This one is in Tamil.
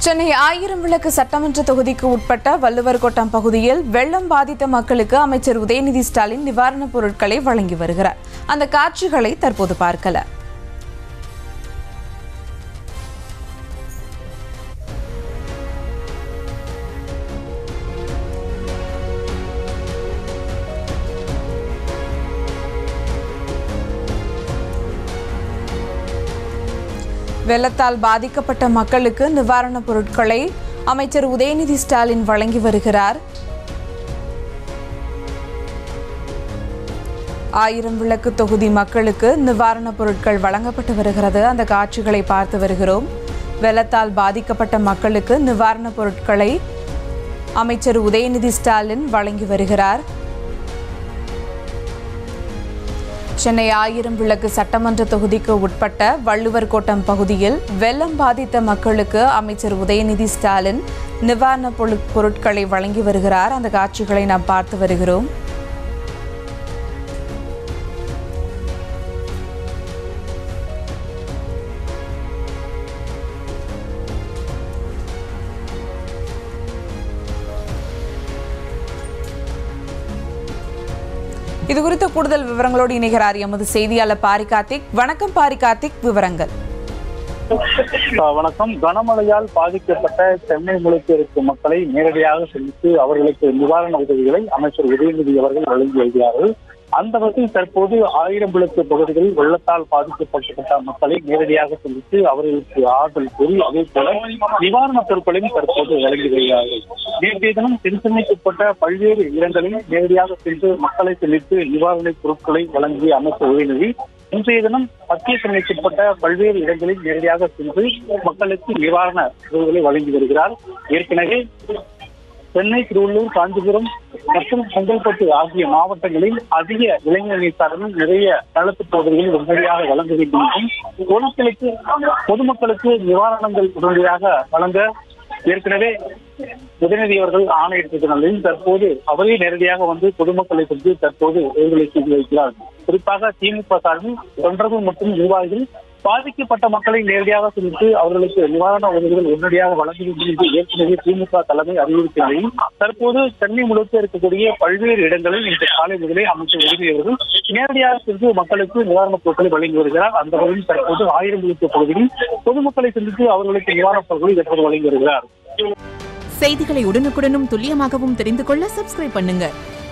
சென்னை ஆயிரம் விளக்கு சட்டமன்ற தொகுதிக்கு உட்பட்ட வள்ளுவர் கோட்டம் பகுதியில் வெள்ளம் பாதித்த மக்களுக்கு அமைச்சர் உதயநிதி ஸ்டாலின் நிவாரணப் பொருட்களை வழங்கி வருகிறார் அந்த காட்சிகளை தற்போது பார்க்கலாம் வெள்ளத்தால் பாதிக்கப்பட்ட மக்களுக்கு நிவாரணப் பொருட்களை அமைச்சர் உதயநிதி ஸ்டாலின் வழங்கி வருகிறார் ஆயிரம் விளக்கு தொகுதி மக்களுக்கு நிவாரணப் பொருட்கள் வழங்கப்பட்டு வருகிறது அந்த காட்சிகளை பார்த்து வருகிறோம் வெள்ளத்தால் பாதிக்கப்பட்ட மக்களுக்கு நிவாரணப் பொருட்களை அமைச்சர் உதயநிதி ஸ்டாலின் வழங்கி வருகிறார் சென்னை ஆயிரம் விளக்கு சட்டமன்ற தொகுதிக்கு உட்பட்ட வள்ளுவர் கோட்டம் பகுதியில் வெள்ளம் பாதித்த மக்களுக்கு அமைச்சர் உதயநிதி ஸ்டாலின் நிவாரணப் பொரு- பொருட்களை வழங்கி வருகிறார் அந்த காட்சிகளை நாம் பார்த்து வருகிறோம் இது குறித்த கூடுதல் விவரங்களோடு இணைகிறார் எமது செய்தியாளர் பாரி கார்த்திக் வணக்கம் பாரி கார்த்திக் விவரங்கள் அஹ் வணக்கம் கனமழையால் பாதிக்கப்பட்ட சென்னை முழுக்க இருக்கும் மக்களை நேரடியாக சந்தித்து அவர்களுக்கு நிவாரண உதவிகளை அமைச்சர் உதயநிதி அவர்கள் வழங்கி வருகிறார்கள் அந்த வகையில் தற்போது ஆயிரம் விளக்கு பகுதிகளில் வெள்ளத்தால் பாதிக்கப்பட்ட மக்களை நேரடியாக சந்தித்து அவர்களுக்கு ஆறுதல் கூறி அதே போல நிவாரணப் பொருட்களையும் தற்போது வழங்கி வருகிறார்கள் நேற்றைய தினம் தென்சென்னைக்குட்பட்ட பல்வேறு இடங்களில் நேரடியாக சென்று மக்களை சந்தித்து நிவாரணப் பொருட்களை வழங்கிய அமைச்சர் உதயநிதி இன்றைய தினம் மத்திய சென்னைக்குட்பட்ட பல்வேறு இடங்களில் நேரடியாக சென்று மக்களுக்கு நிவாரண உதவிகளை வழங்கி வருகிறார் ஏற்கனவே சென்னை திருவள்ளூர் காஞ்சிபுரம் மற்றும் செங்கல்பட்டு ஆகிய மாவட்டங்களில் அதிக இளைஞரணி சார்பில் நிறைய நலத்துப் பகுதிகளில் உடனடியாக வழங்க வேண்டும் என்றும் பொதுமக்களுக்கு பொதுமக்களுக்கு நிவாரணங்கள் உடனடியாக வழங்க ஏற்கனவே உதயநிதி அவர்கள் ஆணையிட்டிருக்கிற நிலையில் தற்போது அவரே நேரடியாக வந்து பொதுமக்களை சென்று தற்போது உதவிகளை செய்து வைக்கிறார் குறிப்பாக திமுக சார்பில் தொண்டர்கள் மற்றும் நிர்வாகிகள் பாதிக்கப்பட்ட மக்களை நேரடியாக சந்தித்து அவர்களுக்கு நிவாரண உதவிகள் உடனடியாக வழங்க வேண்டும் என்று ஏற்கனவே திமுக தலைமை அறிவுறுத்திய நிலையில் தற்போது சென்னை முழுக்க இருக்கக்கூடிய பல்வேறு இடங்களில் இன்று காலை முதலே அமைச்சர் உதவி அவர்கள் நேரடியாக சென்று மக்களுக்கு நிவாரணப் பொருட்களை வழங்கி வருகிறார் அந்த வகையில் தற்போது ஆயிரம் விழுக்க பகுதியில் பொதுமக்களை சந்தித்து அவர்களுக்கு நிவாரணப் பொருட்களை தற்போது வழங்கி வருகிறார் செய்திகளை உடனுக்குடனும் துல்லியமாகவும் தெரிந்து கொள்ள சப்ஸ்கிரைப் பண்ணுங்க